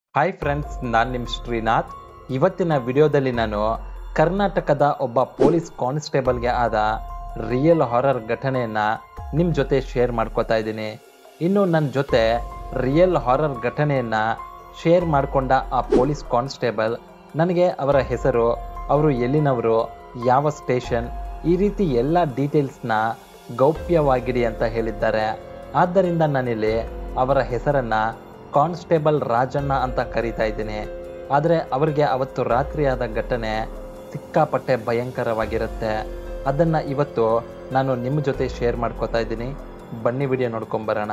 hi friends ನಾನು ನಿಮ್ಮ ಶ್ರೀನಾಥ್ ಇವತ್ತಿನ ವಿಡಿಯೋದಲ್ಲಿ ನಾನು ಕರ್ನಾಟಕದ ಒಬ್ಬ ಪೊಲೀಸ್ ಕಾನ್ಸ್ಟೇಬಲ್ಗೆ ಆದ ರಿಯಲ್ ಹಾರರ್ ಘಟನೆಯನ್ನು ನಿಮ್ಮ ಜೊತೆ ಶೇರ್ ಮಾಡ್ಕೋತಾ ಇದ್ದೀನಿ ಇನ್ನು ನನ್ನ ಜೊತೆ ರಿಯಲ್ ಹಾರರ್ ಘಟನೆಯನ್ನು ಶೇರ್ ಮಾಡಿಕೊಂಡ ಆ ಪೊಲೀಸ್ ಕಾನ್ಸ್ಟೇಬಲ್ ನನಗೆ ಅವರ ಹೆಸರು ಅವರು ಎಲ್ಲಿನವರು ಯಾವ ಸ್ಟೇಷನ್ ಈ ರೀತಿ ಎಲ್ಲ ಡೀಟೇಲ್ಸ್ನ ಗೌಪ್ಯವಾಗಿಡಿ ಅಂತ ಹೇಳಿದ್ದಾರೆ ಆದ್ದರಿಂದ ನಾನಿಲ್ಲಿ ಅವರ ಹೆಸರನ್ನು ಕಾನ್ಸ್ಟೇಬಲ್ ರಾಜಣ್ಣ ಅಂತ ಕರೀತಾ ಇದ್ದೀನಿ ಆದರೆ ಅವರಿಗೆ ಅವತ್ತು ರಾತ್ರಿಯಾದ ಘಟನೆ ಸಿಕ್ಕಾಪಟ್ಟೆ ಭಯಂಕರವಾಗಿರುತ್ತೆ ಅದನ್ನು ಇವತ್ತು ನಾನು ನಿಮ್ಮ ಜೊತೆ ಶೇರ್ ಮಾಡ್ಕೋತಾ ಇದ್ದೀನಿ ಬನ್ನಿ ವಿಡಿಯೋ ನೋಡ್ಕೊಂಬರೋಣ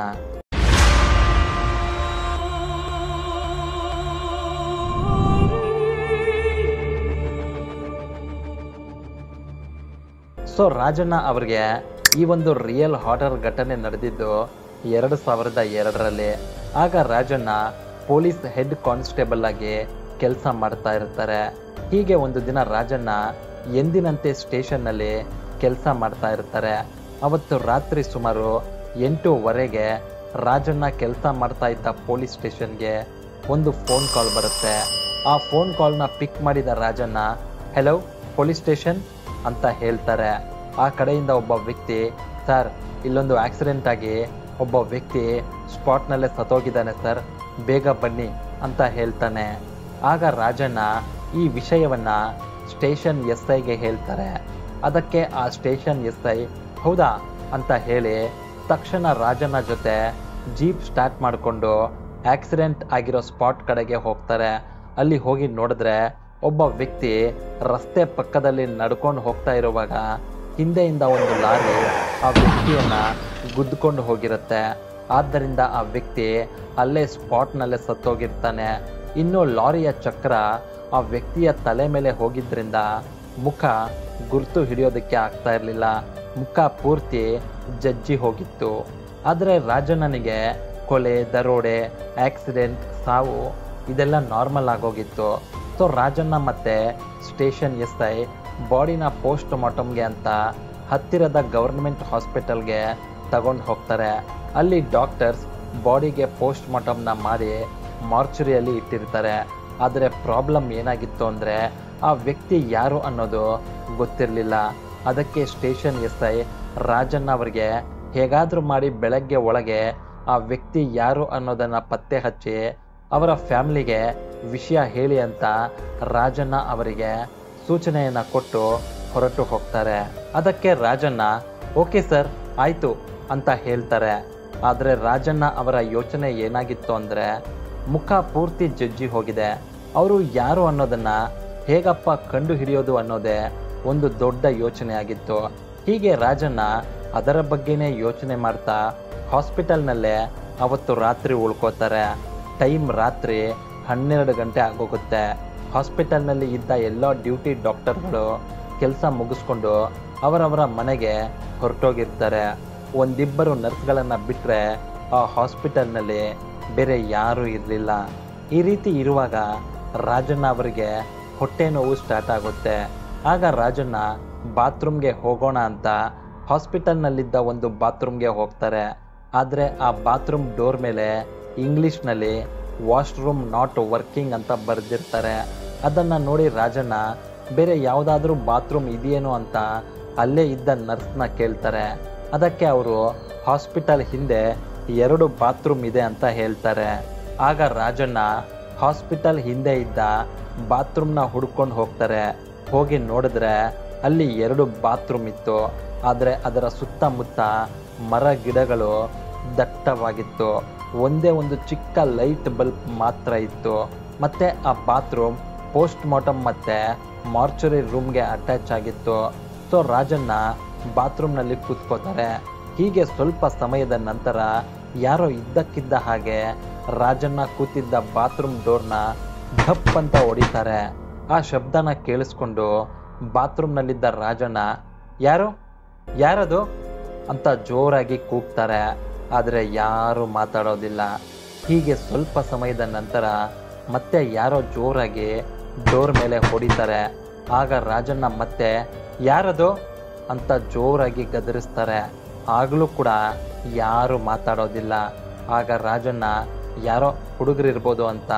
ಸೊ ರಾಜಣ್ಣ ಅವರಿಗೆ ಈ ಒಂದು ರಿಯಲ್ ಹಾರರ್ ಘಟನೆ ನಡೆದಿದ್ದು ಎರಡು ಸಾವಿರದ ಎರಡರಲ್ಲಿ ಆಗ ರಾಜಣ್ಣ ಪೊಲೀಸ್ ಹೆಡ್ ಕಾನ್ಸ್ಟೇಬಲ್ ಆಗಿ ಕೆಲಸ ಮಾಡ್ತಾ ಇರ್ತಾರೆ ಹೀಗೆ ಒಂದು ದಿನ ರಾಜಣ್ಣ ಎಂದಿನಂತೆ ಸ್ಟೇಷನ್ನಲ್ಲಿ ಕೆಲಸ ಮಾಡ್ತಾ ಇರ್ತಾರೆ ಅವತ್ತು ರಾತ್ರಿ ಸುಮಾರು ಎಂಟೂವರೆಗೆ ರಾಜಣ್ಣ ಕೆಲಸ ಮಾಡ್ತಾ ಇದ್ದ ಪೊಲೀಸ್ ಸ್ಟೇಷನ್ಗೆ ಒಂದು ಫೋನ್ ಕಾಲ್ ಬರುತ್ತೆ ಆ ಫೋನ್ ಕಾಲ್ನ ಪಿಕ್ ಮಾಡಿದ ರಾಜಣ್ಣ ಹೆಲೋ ಪೊಲೀಸ್ ಸ್ಟೇಷನ್ ಅಂತ ಹೇಳ್ತಾರೆ ಆ ಕಡೆಯಿಂದ ಒಬ್ಬ ವ್ಯಕ್ತಿ ಸರ್ ಇಲ್ಲೊಂದು ಆಕ್ಸಿಡೆಂಟ್ ಆಗಿ ಒಬ್ಬ ವ್ಯಕ್ತಿ ಸ್ಪಾಟ್ನಲ್ಲೇ ಸತ್ತೋಗಿದ್ದಾನೆ ಸರ್ ಬೇಗ ಬನ್ನಿ ಅಂತ ಹೇಳ್ತಾನೆ ಆಗ ರಾಜಣ್ಣ ಈ ವಿಷಯವನ್ನ ಸ್ಟೇಷನ್ ಎಸ್ ಐಗೆ ಹೇಳ್ತಾರೆ ಅದಕ್ಕೆ ಆ ಸ್ಟೇಷನ್ ಎಸ್ ಐ ಹೌದಾ ಅಂತ ಹೇಳಿ ತಕ್ಷಣ ರಾಜಣ್ಣ ಜೊತೆ ಜೀಪ್ ಸ್ಟಾರ್ಟ್ ಮಾಡಿಕೊಂಡು ಆಕ್ಸಿಡೆಂಟ್ ಆಗಿರೋ ಸ್ಪಾಟ್ ಕಡೆಗೆ ಹೋಗ್ತಾರೆ ಅಲ್ಲಿ ಹೋಗಿ ನೋಡಿದ್ರೆ ಒಬ್ಬ ವ್ಯಕ್ತಿ ರಸ್ತೆ ಪಕ್ಕದಲ್ಲಿ ನಡ್ಕೊಂಡು ಹೋಗ್ತಾ ಇರುವಾಗ ಹಿಂದೆಯಿಂದ ಒಂದು ಲಾರಿ ಆ ವ್ಯಕ್ತಿಯನ್ನ ಗುದ್ದುಕೊಂಡು ಹೋಗಿರುತ್ತೆ ಆದ್ದರಿಂದ ಆ ವ್ಯಕ್ತಿ ಅಲ್ಲೇ ಸ್ಪಾಟ್ನಲ್ಲೇ ಸತ್ತೋಗಿರ್ತಾನೆ ಇನ್ನು ಲಾರಿಯ ಚಕ್ರ ಆ ವ್ಯಕ್ತಿಯ ತಲೆ ಮೇಲೆ ಹೋಗಿದ್ರಿಂದ ಮುಖ ಗುರುತು ಹಿಡಿಯೋದಕ್ಕೆ ಆಗ್ತಾ ಇರಲಿಲ್ಲ ಮುಖ ಪೂರ್ತಿ ಜಜ್ಜಿ ಹೋಗಿತ್ತು ಆದರೆ ರಾಜಣ್ಣನಿಗೆ ಕೊಲೆ ದರೋಡೆ ಆಕ್ಸಿಡೆಂಟ್ ಸಾವು ಇದೆಲ್ಲ ನಾರ್ಮಲ್ ಆಗೋಗಿತ್ತು ಸೊ ರಾಜಣ್ಣ ಮತ್ತೆ ಸ್ಟೇಷನ್ ಎಸ್ ಐ ಬಾಡಿನ ಪೋಸ್ಟ್ ಮಾರ್ಟಮ್ಗೆ ಅಂತ ಹತ್ತಿರದ ಗವರ್ಮೆಂಟ್ ಹಾಸ್ಪಿಟಲ್ಗೆ ತಗೊಂಡು ಹೋಗ್ತಾರೆ ಅಲ್ಲಿ ಡಾಕ್ಟರ್ಸ್ ಬಾಡಿಗೆ ಪೋಸ್ಟ್ ಮಾರ್ಟಮ್ನ ಮಾಡಿ ಮಾರ್ಚುರಿಯಲ್ಲಿ ಇಟ್ಟಿರ್ತಾರೆ ಆದರೆ ಪ್ರಾಬ್ಲಮ್ ಏನಾಗಿತ್ತು ಅಂದರೆ ಆ ವ್ಯಕ್ತಿ ಯಾರು ಅನ್ನೋದು ಗೊತ್ತಿರಲಿಲ್ಲ ಅದಕ್ಕೆ ಸ್ಟೇಷನ್ ಎಸ್ ಐ ರಾಜಣ್ಣ ಅವರಿಗೆ ಹೇಗಾದರೂ ಮಾಡಿ ಬೆಳಗ್ಗೆ ಒಳಗೆ ಆ ವ್ಯಕ್ತಿ ಯಾರು ಅನ್ನೋದನ್ನು ಪತ್ತೆ ಹಚ್ಚಿ ಅವರ ಫ್ಯಾಮ್ಲಿಗೆ ವಿಷಯ ಹೇಳಿ ಅಂತ ರಾಜಣ್ಣ ಅವರಿಗೆ ಸೂಚನೆಯನ್ನು ಕೊಟ್ಟು ಹೊರಟು ಹೋಗ್ತಾರೆ ಅದಕ್ಕೆ ರಾಜಣ್ಣ ಓಕೆ ಸರ್ ಆಯಿತು ಅಂತ ಹೇಳ್ತಾರೆ ಆದರೆ ರಾಜಣ್ಣ ಅವರ ಯೋಚನೆ ಏನಾಗಿತ್ತು ಅಂದರೆ ಮುಖ ಪೂರ್ತಿ ಜಜ್ಜಿ ಹೋಗಿದೆ ಅವರು ಯಾರು ಅನ್ನೋದನ್ನ ಹೇಗಪ್ಪ ಕಂಡು ಹಿಡಿಯೋದು ಅನ್ನೋದೇ ಒಂದು ದೊಡ್ಡ ಯೋಚನೆ ಆಗಿತ್ತು ಹೀಗೆ ರಾಜಣ್ಣ ಅದರ ಬಗ್ಗೆನೇ ಯೋಚನೆ ಮಾಡ್ತಾ ಹಾಸ್ಪಿಟಲ್ನಲ್ಲೇ ಅವತ್ತು ರಾತ್ರಿ ಉಳ್ಕೋತಾರೆ ಟೈಮ್ ರಾತ್ರಿ ಹನ್ನೆರಡು ಗಂಟೆ ಆಗೋಗುತ್ತೆ ಹಾಸ್ಪಿಟಲ್ನಲ್ಲಿ ಇದ್ದ ಎಲ್ಲ ಡ್ಯೂಟಿ ಡಾಕ್ಟರ್ಗಳು ಕೆಲಸ ಮುಗಿಸ್ಕೊಂಡು ಅವರವರ ಮನೆಗೆ ಹೊರಟೋಗಿರ್ತಾರೆ ಒಂದಿಬ್ಬರು ನರ್ಸ್ಗಳನ್ನು ಬಿಟ್ಟರೆ ಆ ಹಾಸ್ಪಿಟಲ್ನಲ್ಲಿ ಬೇರೆ ಯಾರೂ ಇರಲಿಲ್ಲ ಈ ರೀತಿ ಇರುವಾಗ ರಾಜಣ್ಣ ಅವರಿಗೆ ಹೊಟ್ಟೆ ನೋವು ಸ್ಟಾರ್ಟ್ ಆಗುತ್ತೆ ಆಗ ರಾಜಣ್ಣ ಬಾತ್ರೂಮ್ಗೆ ಹೋಗೋಣ ಅಂತ ಹಾಸ್ಪಿಟಲ್ನಲ್ಲಿದ್ದ ಒಂದು ಬಾತ್ರೂಮ್ಗೆ ಹೋಗ್ತಾರೆ ಆದರೆ ಆ ಬಾತ್ರೂಮ್ ಡೋರ್ ಮೇಲೆ ಇಂಗ್ಲೀಷ್ನಲ್ಲಿ ವಾಶ್ರೂಮ್ ನಾಟ್ ವರ್ಕಿಂಗ್ ಅಂತ ಬರೆದಿರ್ತಾರೆ ಅದನ್ನು ನೋಡಿ ರಾಜಣ್ಣ ಬೇರೆ ಯಾವುದಾದ್ರೂ ಬಾತ್ರೂಮ್ ಇದೆಯೇನೋ ಅಂತ ಅಲ್ಲೇ ಇದ್ದ ನರ್ಸ್ನ ಕೇಳ್ತಾರೆ ಅದಕ್ಕೆ ಅವರು ಹಾಸ್ಪಿಟಲ್ ಹಿಂದೆ ಎರಡು ಬಾತ್ರೂಮ್ ಇದೆ ಅಂತ ಹೇಳ್ತಾರೆ ಆಗ ರಾಜಣ್ಣ ಹಾಸ್ಪಿಟಲ್ ಹಿಂದೆ ಇದ್ದ ಬಾತ್ರೂಮ್ನ ಹುಡ್ಕೊಂಡು ಹೋಗ್ತಾರೆ ಹೋಗಿ ನೋಡಿದ್ರೆ ಅಲ್ಲಿ ಎರಡು ಬಾತ್ರೂಮ್ ಇತ್ತು ಆದರೆ ಅದರ ಸುತ್ತಮುತ್ತ ಮರ ಗಿಡಗಳು ದಟ್ಟವಾಗಿತ್ತು ಒಂದೇ ಒಂದು ಚಿಕ್ಕ ಲೈಟ್ ಬಲ್ಬ್ ಮಾತ್ರ ಇತ್ತು ಮತ್ತೆ ಆ ಬಾತ್ರೂಮ್ ಪೋಸ್ಟ್ ಮಾರ್ಟಮ್ ಮತ್ತೆ ಮಾರ್ಚುರಿ ರೂಮ್ಗೆ ಅಟ್ಯಾಚ್ ಆಗಿತ್ತು ಸೊ ರಾಜಣ್ಣ ಬಾತ್ರೂಮ್ನಲ್ಲಿ ಕೂತ್ಕೋತಾರೆ ಹೀಗೆ ಸ್ವಲ್ಪ ಸಮಯದ ನಂತರ ಯಾರೋ ಇದ್ದಕ್ಕಿದ್ದ ಹಾಗೆ ರಾಜಣ್ಣ ಕೂತಿದ್ದ ಬಾತ್ರೂಮ್ ಡೋರ್ನ ಢಪ್ ಅಂತ ಹೊಡಿತಾರೆ ಆ ಶಬ್ದನ ಕೇಳಿಸ್ಕೊಂಡು ಬಾತ್ರೂಮ್ನಲ್ಲಿದ್ದ ರಾಜಣ್ಣ ಯಾರು ಯಾರದು ಅಂತ ಜೋರಾಗಿ ಕೂಗ್ತಾರೆ ಆದರೆ ಯಾರು ಮಾತಾಡೋದಿಲ್ಲ ಹೀಗೆ ಸ್ವಲ್ಪ ಸಮಯದ ನಂತರ ಮತ್ತೆ ಯಾರೋ ಜೋರಾಗಿ ಡೋರ್ ಮೇಲೆ ಹೊಡಿತಾರೆ ಆಗ ರಾಜಣ್ಣ ಮತ್ತೆ ಯಾರದು ಅಂತ ಜೋರಾಗಿ ಗದರಿಸ್ತಾರೆ ಆಗಲೂ ಕೂಡ ಯಾರು ಮಾತಾಡೋದಿಲ್ಲ ಆಗ ರಾಜಣ್ಣ ಯಾರೋ ಹುಡುಗರಿರ್ಬೋದು ಅಂತ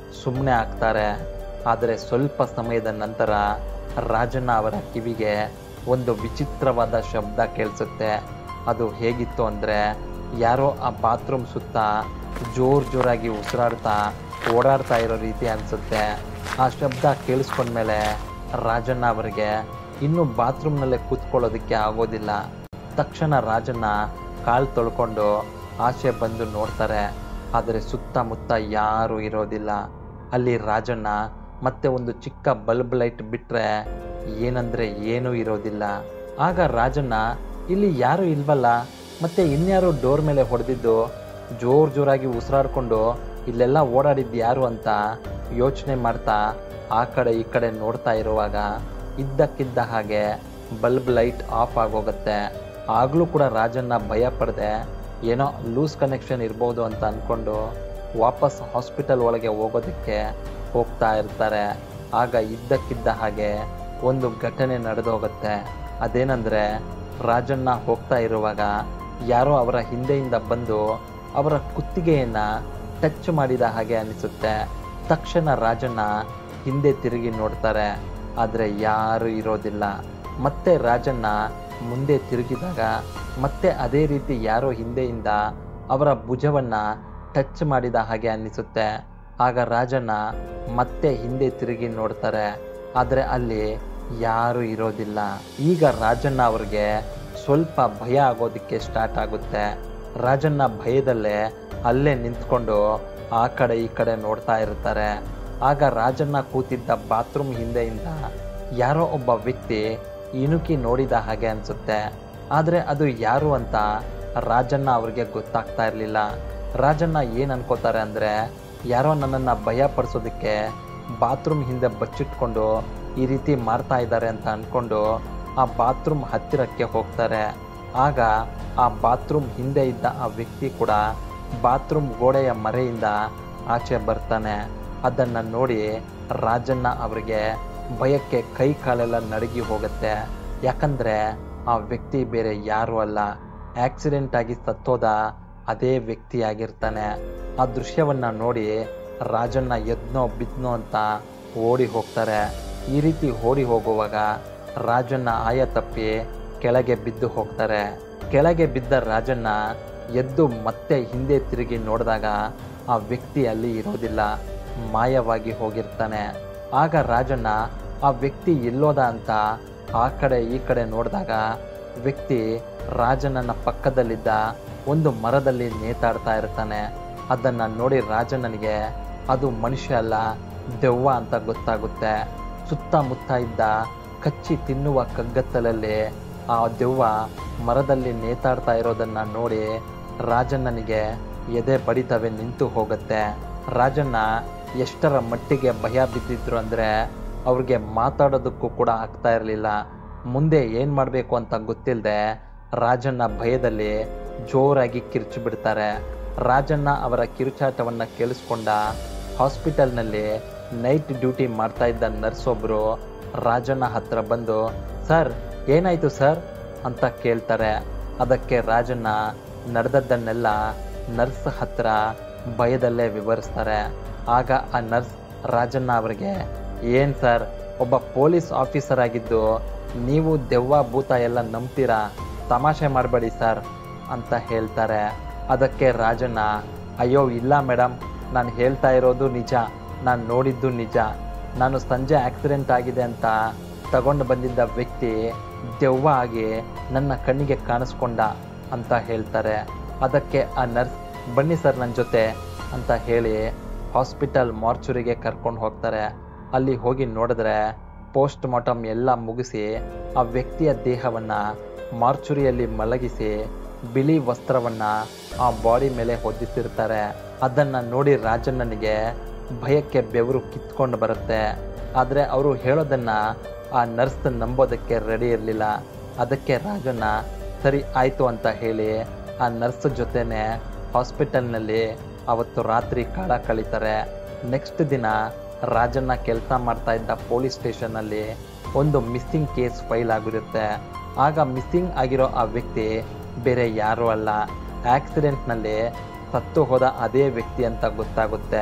ಸುಮ್ಮನೆ ಆಗ್ತಾರೆ ಆದರೆ ಸ್ವಲ್ಪ ಸಮಯದ ನಂತರ ರಾಜಣ್ಣ ಅವರ ಕಿವಿಗೆ ಒಂದು ವಿಚಿತ್ರವಾದ ಶಬ್ದ ಕೇಳಿಸುತ್ತೆ ಅದು ಹೇಗಿತ್ತು ಅಂದರೆ ಯಾರೋ ಆ ಬಾತ್ರೂಮ್ ಸುತ್ತ ಜೋರ್ ಜೋರಾಗಿ ಉಸಿರಾಡ್ತಾ ಓಡಾಡ್ತಾ ಇರೋ ರೀತಿ ಅನಿಸುತ್ತೆ ಆ ಶಬ್ದ ಕೇಳಿಸ್ಕೊಂಡ್ಮೇಲೆ ರಾಜಣ್ಣ ಅವರಿಗೆ ಇನ್ನು ಬಾತ್ರೂಮ್ನಲ್ಲೇ ಕೂತ್ಕೊಳ್ಳೋದಕ್ಕೆ ಆಗೋದಿಲ್ಲ ತಕ್ಷಣ ರಾಜಣ್ಣ ಕಾಲು ತೊಳ್ಕೊಂಡು ಆಚೆ ಬಂದು ನೋಡ್ತಾರೆ ಆದರೆ ಸುತ್ತಮುತ್ತ ಯಾರೂ ಇರೋದಿಲ್ಲ ಅಲ್ಲಿ ರಾಜಣ್ಣ ಮತ್ತೆ ಒಂದು ಚಿಕ್ಕ ಬಲ್ಬ್ ಲೈಟ್ ಬಿಟ್ರೆ ಏನಂದ್ರೆ ಏನೂ ಇರೋದಿಲ್ಲ ಆಗ ರಾಜಣ್ಣ ಇಲ್ಲಿ ಯಾರು ಇಲ್ವಲ್ಲ ಮತ್ತೆ ಇನ್ಯಾರು ಡೋರ್ ಮೇಲೆ ಹೊಡೆದಿದ್ದು ಜೋರ್ ಜೋರಾಗಿ ಉಸಿರಾಡ್ಕೊಂಡು ಇಲ್ಲೆಲ್ಲ ಓಡಾಡಿದ್ದು ಯಾರು ಅಂತ ಯೋಚನೆ ಮಾಡ್ತಾ ಆ ಕಡೆ ಈ ಕಡೆ ನೋಡ್ತಾ ಇರುವಾಗ ಇದ್ದಕ್ಕಿದ್ದ ಹಾಗೆ ಬಲ್ಬ್ ಲೈಟ್ ಆಫ್ ಆಗೋಗುತ್ತೆ ಆಗ್ಲೂ ಕೂಡ ರಾಜಣ್ಣ ಭಯ ಪಡದೆ ಏನೋ ಲೂಸ್ ಕನೆಕ್ಷನ್ ಇರ್ಬೋದು ಅಂತ ಅಂದ್ಕೊಂಡು ವಾಪಸ್ ಹಾಸ್ಪಿಟಲ್ ಒಳಗೆ ಹೋಗೋದಕ್ಕೆ ಹೋಗ್ತಾ ಇರ್ತಾರೆ ಆಗ ಇದ್ದಕ್ಕಿದ್ದ ಹಾಗೆ ಒಂದು ಘಟನೆ ನಡೆದು ಹೋಗುತ್ತೆ ಅದೇನಂದ್ರೆ ರಾಜಣ್ಣ ಹೋಗ್ತಾ ಇರುವಾಗ ಯಾರೋ ಅವರ ಹಿಂದೆಯಿಂದ ಬಂದು ಅವರ ಕುತ್ತಿಗೆಯನ್ನ ಟಚ್ ಮಾಡಿದ ಹಾಗೆ ಅನಿಸುತ್ತೆ ತಕ್ಷಣ ರಾಜಣ್ಣ ಹಿಂದೆ ತಿರುಗಿ ನೋಡ್ತಾರೆ ಆದರೆ ಯಾರು ಇರೋದಿಲ್ಲ ಮತ್ತೆ ರಾಜಣ್ಣ ಮುಂದೆ ತಿರುಗಿದಾಗ ಮತ್ತೆ ಅದೇ ರೀತಿ ಯಾರೋ ಹಿಂದೆಯಿಂದ ಅವರ ಭುಜವನ್ನ ಟಚ್ ಮಾಡಿದ ಹಾಗೆ ಅನ್ನಿಸುತ್ತೆ ಆಗ ರಾಜಣ್ಣ ಮತ್ತೆ ಹಿಂದೆ ತಿರುಗಿ ನೋಡ್ತಾರೆ ಆದರೆ ಅಲ್ಲಿ ಯಾರು ಇರೋದಿಲ್ಲ ಈಗ ರಾಜಣ್ಣ ಅವ್ರಿಗೆ ಸ್ವಲ್ಪ ಭಯ ಆಗೋದಕ್ಕೆ ಸ್ಟಾರ್ಟ್ ಆಗುತ್ತೆ ರಾಜಣ್ಣ ಭಯದಲ್ಲೇ ಅಲ್ಲೇ ನಿಂತ್ಕೊಂಡು ಆ ಕಡೆ ಈ ಕಡೆ ನೋಡ್ತಾ ಇರ್ತಾರೆ ಆಗ ರಾಜಣ್ಣ ಕೂತಿದ್ದ ಬಾತ್ರೂಮ್ ಹಿಂದೆಯಿಂದ ಯಾರೋ ಒಬ್ಬ ವ್ಯಕ್ತಿ ಇಣುಕಿ ನೋಡಿದ ಹಾಗೆ ಅನಿಸುತ್ತೆ ಆದರೆ ಅದು ಯಾರು ಅಂತ ರಾಜಣ್ಣ ಅವ್ರಿಗೆ ಗೊತ್ತಾಗ್ತಾ ಇರಲಿಲ್ಲ ರಾಜಣ್ಣ ಏನು ಅನ್ಕೋತಾರೆ ಅಂದರೆ ಯಾರೋ ನನ್ನನ್ನು ಭಯ ಪಡಿಸೋದಕ್ಕೆ ಬಾತ್ರೂಮ್ ಹಿಂದೆ ಬಚ್ಚಿಟ್ಕೊಂಡು ಈ ರೀತಿ ಮಾಡ್ತಾ ಇದ್ದಾರೆ ಅಂತ ಅಂದ್ಕೊಂಡು ಆ ಬಾತ್ರೂಮ್ ಹತ್ತಿರಕ್ಕೆ ಹೋಗ್ತಾರೆ ಆಗ ಆ ಬಾತ್ರೂಮ್ ಹಿಂದೆ ಇದ್ದ ಆ ವ್ಯಕ್ತಿ ಕೂಡ ಬಾತ್ರೂಮ್ ಗೋಡೆಯ ಮರೆಯಿಂದ ಆಚೆ ಬರ್ತಾನೆ ಅದನ್ನು ನೋಡಿ ರಾಜಣ್ಣ ಅವರಿಗೆ ಭಯಕ್ಕೆ ಕೈ ಕಾಲೆಲ್ಲ ನಡುಗಿ ಹೋಗುತ್ತೆ ಯಾಕಂದರೆ ಆ ವ್ಯಕ್ತಿ ಬೇರೆ ಯಾರೂ ಅಲ್ಲ ಆಕ್ಸಿಡೆಂಟ್ ಆಗಿ ಸತ್ತೋದ ಅದೇ ವ್ಯಕ್ತಿ ಆಗಿರ್ತಾನೆ ಆ ದೃಶ್ಯವನ್ನ ನೋಡಿ ರಾಜಣ್ಣ ಎದ್ನೋ ಬಿದ್ನೋ ಅಂತ ಓಡಿ ಹೋಗ್ತಾರೆ ಈ ರೀತಿ ಓಡಿ ಹೋಗುವಾಗ ರಾಜಣ್ಣ ಆಯ ತಪ್ಪಿ ಕೆಳಗೆ ಬಿದ್ದು ಹೋಗ್ತಾರೆ ಕೆಳಗೆ ಬಿದ್ದ ರಾಜಣ್ಣ ಎದ್ದು ಮತ್ತೆ ಹಿಂದೆ ತಿರುಗಿ ನೋಡಿದಾಗ ಆ ವ್ಯಕ್ತಿ ಅಲ್ಲಿ ಇರೋದಿಲ್ಲ ಮಾಯವಾಗಿ ಹೋಗಿರ್ತಾನೆ ಆಗ ರಾಜಣ್ಣ ಆ ವ್ಯಕ್ತಿ ಎಲ್ಲೋದ ಅಂತ ಆ ಕಡೆ ಈ ಕಡೆ ನೋಡಿದಾಗ ವ್ಯಕ್ತಿ ರಾಜಣ್ಣನ ಪಕ್ಕದಲ್ಲಿದ್ದ ಒಂದು ಮರದಲ್ಲಿ ನೇತಾಡ್ತಾ ಇರ್ತಾನೆ ಅದನ್ನ ನೋಡಿ ರಾಜಣ್ಣನಿಗೆ ಅದು ಮನುಷ್ಯ ಅಲ್ಲ ದೆವ್ವ ಅಂತ ಗೊತ್ತಾಗುತ್ತೆ ಸುತ್ತಮುತ್ತ ಇದ್ದ ಕಚ್ಚಿ ತಿನ್ನುವ ಕಗ್ಗತ್ತಲಲ್ಲಿ ಆ ದೆವ್ವ ಮರದಲ್ಲಿ ನೇತಾಡ್ತಾ ಇರೋದನ್ನ ನೋಡಿ ರಾಜಣ್ಣನಿಗೆ ಎದೆ ಬಡಿತವೆ ನಿಂತು ಹೋಗುತ್ತೆ ರಾಜಣ್ಣ ಎಷ್ಟರ ಮಟ್ಟಿಗೆ ಭಯ ಬಿದ್ದಿದ್ರು ಅಂದರೆ ಅವ್ರಿಗೆ ಮಾತಾಡೋದಕ್ಕೂ ಕೂಡ ಆಗ್ತಾ ಇರಲಿಲ್ಲ ಮುಂದೆ ಏನು ಮಾಡಬೇಕು ಅಂತ ಗೊತ್ತಿಲ್ಲದೆ ರಾಜಣ್ಣ ಭಯದಲ್ಲಿ ಜೋರಾಗಿ ಕಿರ್ಚು ಬಿಡ್ತಾರೆ ರಾಜಣ್ಣ ಅವರ ಕಿರುಚಾಟವನ್ನು ಕೇಳಿಸ್ಕೊಂಡ ಹಾಸ್ಪಿಟಲ್ನಲ್ಲಿ ನೈಟ್ ಡ್ಯೂಟಿ ಮಾಡ್ತಾ ಇದ್ದ ನರ್ಸ್ ಒಬ್ಬರು ರಾಜಣ್ಣ ಹತ್ರ ಬಂದು ಸರ್ ಏನಾಯ್ತು ಸರ್ ಅಂತ ಕೇಳ್ತಾರೆ ಅದಕ್ಕೆ ರಾಜಣ್ಣ ನಡೆದದ್ದನ್ನೆಲ್ಲ ನರ್ಸ್ ಹತ್ರ ಭಯದಲ್ಲೇ ವಿವರಿಸ್ತಾರೆ ಆಗ ಆ ನರ್ಸ್ ರಾಜಣ್ಣ ಅವರಿಗೆ ಏನು ಸರ್ ಒಬ್ಬ ಪೊಲೀಸ್ ಆಫೀಸರ್ ಆಗಿದ್ದು ನೀವು ದೆವ್ವ ಭೂತ ಎಲ್ಲ ನಂಬ್ತೀರಾ ತಮಾಷೆ ಮಾಡಬೇಡಿ ಸರ್ ಅಂತ ಹೇಳ್ತಾರೆ ಅದಕ್ಕೆ ರಾಜಣ್ಣ ಅಯ್ಯೋ ಇಲ್ಲ ಮೇಡಮ್ ನಾನು ಹೇಳ್ತಾ ಇರೋದು ನಿಜ ನಾನು ನೋಡಿದ್ದು ನಿಜ ನಾನು ಸಂಜೆ ಆಕ್ಸಿಡೆಂಟ್ ಆಗಿದೆ ಅಂತ ತಗೊಂಡು ಬಂದಿದ್ದ ವ್ಯಕ್ತಿ ದೆವ್ವ ಆಗಿ ನನ್ನ ಕಣ್ಣಿಗೆ ಕಾಣಿಸ್ಕೊಂಡ ಅಂತ ಹೇಳ್ತಾರೆ ಅದಕ್ಕೆ ಆ ನರ್ಸ್ ಬನ್ನಿ ಸರ್ ನನ್ನ ಜೊತೆ ಅಂತ ಹೇಳಿ ಹಾಸ್ಪಿಟಲ್ ಮಾರ್ಚುರಿಗೆ ಕರ್ಕೊಂಡು ಹೋಗ್ತಾರೆ ಅಲ್ಲಿ ಹೋಗಿ ನೋಡಿದ್ರೆ ಪೋಸ್ಟ್ ಮಾರ್ಟಮ್ ಎಲ್ಲ ಮುಗಿಸಿ ಆ ವ್ಯಕ್ತಿಯ ದೇಹವನ್ನ ಮಾರ್ಚುರಿಯಲ್ಲಿ ಮಲಗಿಸಿ ಬಿಳಿ ವಸ್ತ್ರವನ್ನ ಆ ಬಾಡಿ ಮೇಲೆ ಹೊದಿಸಿರ್ತಾರೆ ಅದನ್ನ ನೋಡಿ ರಾಜಣ್ಣನಿಗೆ ಭಯಕ್ಕೆ ಬೆವರು ಕಿತ್ಕೊಂಡು ಬರುತ್ತೆ ಆದರೆ ಅವರು ಹೇಳೋದನ್ನ ಆ ನರ್ಸ್ ನಂಬೋದಕ್ಕೆ ರೆಡಿ ಇರಲಿಲ್ಲ ಅದಕ್ಕೆ ರಾಜಣ್ಣ ಸರಿ ಆಯಿತು ಅಂತ ಹೇಳಿ ಆ ನರ್ಸ್ ಜೊತೆನೆ ಹಾಸ್ಪಿಟಲ್ನಲ್ಲಿ ಅವತ್ತು ರಾತ್ರಿ ಕಾಲ ಕಳೀತಾರೆ ನೆಕ್ಸ್ಟ್ ದಿನ ರಾಜಣ್ಣ ಕೆಲಸ ಮಾಡ್ತಾ ಇದ್ದ ಪೊಲೀಸ್ ಸ್ಟೇಷನ್ನಲ್ಲಿ ಒಂದು ಮಿಸ್ಸಿಂಗ್ ಕೇಸ್ ಫೈಲ್ ಆಗಿರುತ್ತೆ ಆಗ ಮಿಸ್ಸಿಂಗ್ ಆಗಿರೋ ಆ ವ್ಯಕ್ತಿ ಬೇರೆ ಯಾರೂ ಅಲ್ಲ ಆಕ್ಸಿಡೆಂಟ್ನಲ್ಲಿ ಸತ್ತು ಹೋದ ಅದೇ ವ್ಯಕ್ತಿ ಅಂತ ಗೊತ್ತಾಗುತ್ತೆ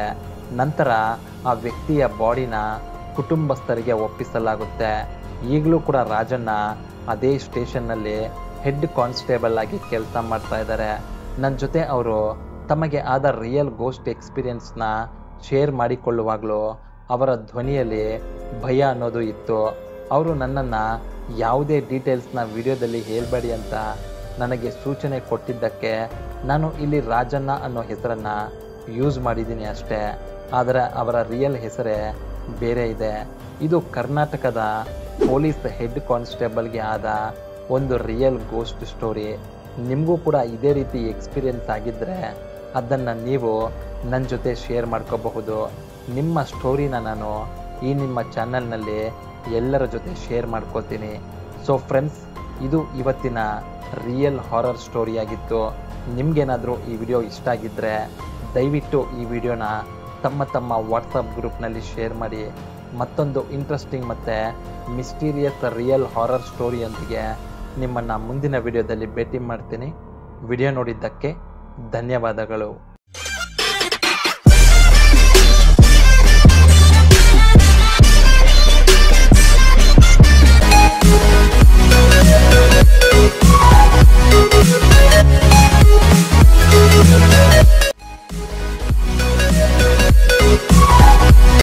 ನಂತರ ಆ ವ್ಯಕ್ತಿಯ ಬಾಡಿನ ಕುಟುಂಬಸ್ಥರಿಗೆ ಒಪ್ಪಿಸಲಾಗುತ್ತೆ ಈಗಲೂ ಕೂಡ ರಾಜಣ್ಣ ಅದೇ ಸ್ಟೇಷನ್ನಲ್ಲಿ ಹೆಡ್ ಕಾನ್ಸ್ಟೇಬಲ್ ಆಗಿ ಕೆಲಸ ಮಾಡ್ತಾ ಇದ್ದಾರೆ ನನ್ನ ಜೊತೆ ಅವರು ತಮಗೆ ಆದ ರಿಯಲ್ ಗೋಸ್ಟ್ ಎಕ್ಸ್ಪೀರಿಯನ್ಸ್ನ ಶೇರ್ ಮಾಡಿಕೊಳ್ಳುವಾಗಲೂ ಅವರ ಧ್ವನಿಯಲ್ಲಿ ಭಯ ಅನ್ನೋದು ಇತ್ತು ಅವರು ನನ್ನನ್ನು ಯಾವುದೇ ಡೀಟೇಲ್ಸ್ನ ವಿಡಿಯೋದಲ್ಲಿ ಹೇಳಬೇಡಿ ಅಂತ ನನಗೆ ಸೂಚನೆ ಕೊಟ್ಟಿದ್ದಕ್ಕೆ ನಾನು ಇಲ್ಲಿ ರಾಜಣ್ಣ ಅನ್ನೋ ಹೆಸರನ್ನು ಯೂಸ್ ಮಾಡಿದ್ದೀನಿ ಅಷ್ಟೇ ಆದರೆ ಅವರ ರಿಯಲ್ ಹೆಸರೇ ಬೇರೆ ಇದೆ ಇದು ಕರ್ನಾಟಕದ ಪೊಲೀಸ್ ಹೆಡ್ ಕಾನ್ಸ್ಟೇಬಲ್ಗೆ ಆದ ಒಂದು ರಿಯಲ್ ಗೋಸ್ಟ್ ಸ್ಟೋರಿ ನಿಮಗೂ ಕೂಡ ಇದೇ ರೀತಿ ಎಕ್ಸ್ಪೀರಿಯನ್ಸ್ ಆಗಿದ್ದರೆ ಅದನ್ನು ನೀವು ನನ್ನ ಜೊತೆ ಶೇರ್ ಮಾಡ್ಕೋಬಹುದು ನಿಮ್ಮ ಸ್ಟೋರಿನ ನಾನು ಈ ನಿಮ್ಮ ಚಾನಲ್ನಲ್ಲಿ ಎಲ್ಲರ ಜೊತೆ ಶೇರ್ ಮಾಡ್ಕೋತೀನಿ ಸೊ ಫ್ರೆಂಡ್ಸ್ ಇದು ಇವತ್ತಿನ ರಿಯಲ್ ಹಾರರ್ ಸ್ಟೋರಿ ಆಗಿತ್ತು ನಿಮ್ಗೇನಾದರೂ ಈ ವಿಡಿಯೋ ಇಷ್ಟ ಆಗಿದ್ದರೆ ದಯವಿಟ್ಟು ಈ ವಿಡಿಯೋನ ತಮ್ಮ ತಮ್ಮ ವಾಟ್ಸಪ್ ಗ್ರೂಪ್ನಲ್ಲಿ ಶೇರ್ ಮಾಡಿ ಮತ್ತೊಂದು ಇಂಟ್ರೆಸ್ಟಿಂಗ್ ಮತ್ತು ಮಿಸ್ಟೀರಿಯಸ್ ರಿಯಲ್ ಹಾರರ್ ಸ್ಟೋರಿಯೊಂದಿಗೆ ನಿಮ್ಮನ್ನು ಮುಂದಿನ ವಿಡಿಯೋದಲ್ಲಿ ಭೇಟಿ ಮಾಡ್ತೀನಿ ವಿಡಿಯೋ ನೋಡಿದ್ದಕ್ಕೆ ಧನ್ಯವಾದಗಳು